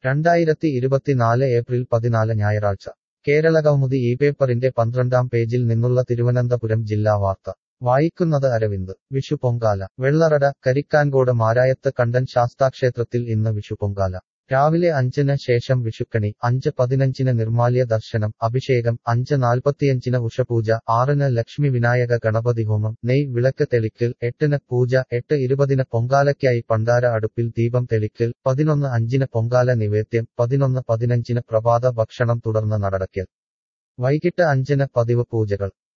രണ്ടായിരത്തി ഇരുപത്തിനാല് ഏപ്രിൽ പതിനാല് ഞായറാഴ്ച കേരളകൗമുദി ഈ പേപ്പറിന്റെ പന്ത്രണ്ടാം പേജിൽ നിന്നുള്ള തിരുവനന്തപുരം ജില്ലാ വാർത്ത വായിക്കുന്നത് അരവിന്ദ് വിഷു പൊങ്കാല വെള്ളറട കരിക്കാൻകോട് മാരായത്ത് കണ്ടൻ ശാസ്താക്ഷേത്രത്തിൽ ഇന്ന് വിഷു പൊങ്കാല രാവിലെ അഞ്ചിന് ശേഷം വിഷുക്കണി അഞ്ച് പതിനഞ്ചിന് നിർമാല്യ ദർശനം അഭിഷേകം അഞ്ച് നാൽപ്പത്തിയഞ്ചിന് ഉഷപൂജ ആറിന് ലക്ഷ്മി വിനായക ഗണപതി ഹോമം നെയ് വിളക്ക് തെളിക്കൽ എട്ടിന് പൂജ എട്ട് ഇരുപതിന് പൊങ്കാലയ്ക്കായി പണ്ടാര അടുപ്പിൽ ദീപം തെളിക്കൽ പതിനൊന്ന് അഞ്ചിന് പൊങ്കാല നിവേദ്യം പതിനൊന്ന് പതിനഞ്ചിന് പ്രഭാത ഭക്ഷണം തുടർന്ന് നടടയ്ക്കൽ വൈകിട്ട് അഞ്ചിന് പതിവ് പൂജകൾ